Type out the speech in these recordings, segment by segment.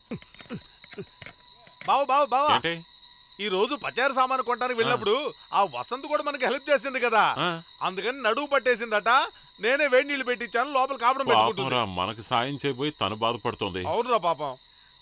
బావ బావ బావ ఏంటి ఈ రోజు పచారు సామాను కొనడానికి వెళ్ళినప్పుడు ఆ వసంత్ కూడా మనకి హెల్ప్ చేసింది కదా ఆ? అందుకని నడువు పట్టేసిందట నేనే వేడి నీళ్లు పెట్టించాను లోపల కాపడం పెట్టుకుంటుంది పాపంరా మనకి సాయం చేయబోయి తను బాధపడుతుంది అవునురా పాపం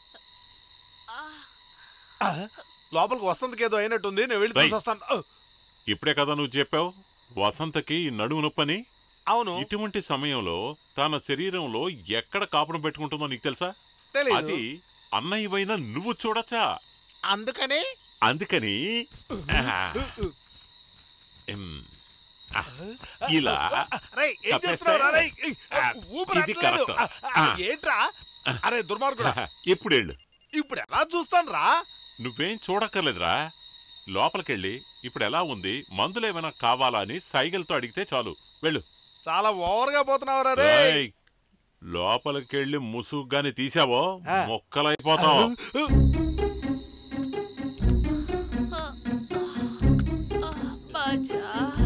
ఆ, లోపలికి వసంతకి ఏదో అయినట్టుంది నేను వెళ్ళి రేయ్. చూసి వస్తాను ఆ, ఇప్పుడే కదా నువ్వు చెప్పావు వసంతకి నడుము నొప్పని అవును ఇటువంటి సమయంలో తన శరీరంలో ఎక్కడ కాపురం పెట్టుకుంటుందో నీకు తెలుసా తెలీదు అది అన్నయ్యవైన నువ్వు చూడచ్చా అందుకని అందుకని ఆహా, ఎం, ఆ, ఇలా రేయ్, ఏం తప్పేస్తే? చేస్తున్నావురా, రేయ్? ఏయ్, ఆ, ఊపిరి ఇది ఆడట్లేదు. కరెక్ట్. ఆ, ఆ, ఆ. ఏంట్రా అరే దుర్మార్గుడా ఎప్పుడేళ్ళు ఇప్పుడు ఎలా చూస్తాను రా నువ్వేం చూడక్కర్లేదురా లోపలికెళ్ళి ఇప్పుడు ఎలా ఉంది మందులేమైనా కావాలా అని సైగలతో అడిగితే చాలు వెళ్ళు చాలా ఓవర్ గా పోతున్నావురా రే రేయ్, లోపలికెళ్ళి ముసుగ్గాని తీసావో ఆ. మొక్కలైపోతావు బాజా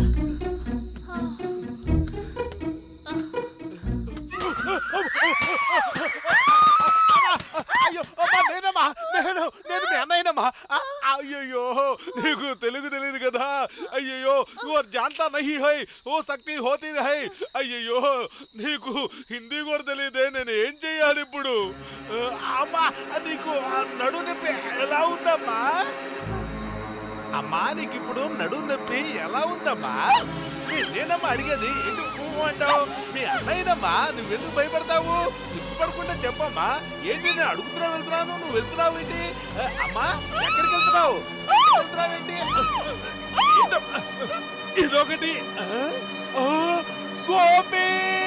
అయ్యో అమ్మా నేనమ్మా నేను నేను మీ అన్నయ్యనమ్మా ఆ, అయ్యయ్యో నీకు తెలుగు తెలియదు కదా అయ్యయ్యో ఓ జాంతా నహి హై ఓ శక్తి హోతి హై అయ్యయ్యో నీకు హిందీ కూడా తెలియదే నేను ఏం చెయ్యాలి ఇప్పుడు ఆ, అమ్మా నీకు ఆ నడు నొప్పి ఎలా ఉందమ్మా అమ్మా నీకు ఇప్పుడు నడు నొప్పి ఎలా ఉందమ్మా మీ- నేనమ్మా అడిగేది ఎందుకు పువ్వు అంటావు మీ అన్నయ్యనమ్మా నువ్వెందుకు భయపడతావు సిగ్గుపడకుండా చెప్పమ్మా ఏంటి నేను అడుగుతున్నావు వెళ్తున్నాను నువ్వు వెళ్తున్నావు ఏంటి ఆ, అమ్మా ఎక్కడికి వెళ్తున్నావు ఎక్కడికి వెళ్తున్నావు ఏంటి ఏంటమ్మా? ఇదొకటి ఆ? ఆ, గోపి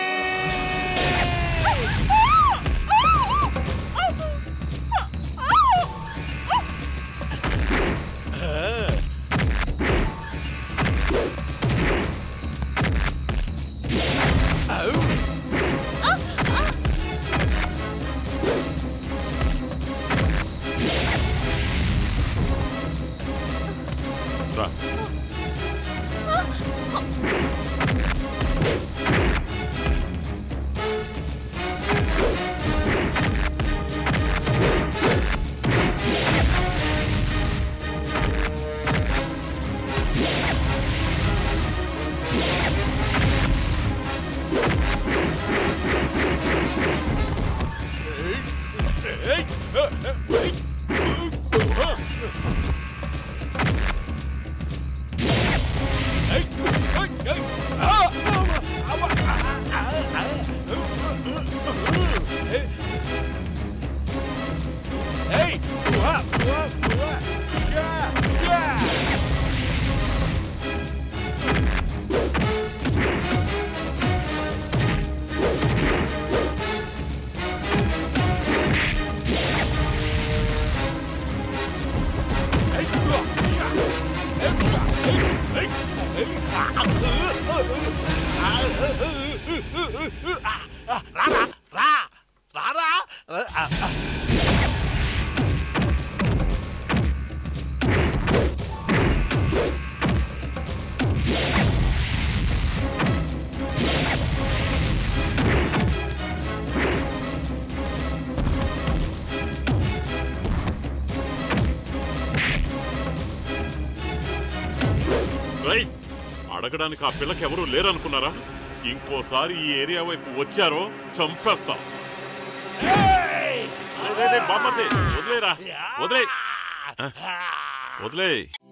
రా. Hey! Uah, uah, uah. Yeah, yeah. Hey, uah, yeah. Hey, uah, hey, hey, hey. Ah, ah, ah, ah, రా రా రా రా రా ఆ, ఆ. రేయ్, అడగడానికి ఆ పిల్లకి ఎవరూ లేరనుకున్నారా ఇంకోసారి ఈ ఏరియా వైపు వచ్చారో చంపేస్తాం ఏయ్! రేయ్, రేయ్, రేయ్, బామ్మర్ది, వదిలేరా వదిలే ఆ! వదిలే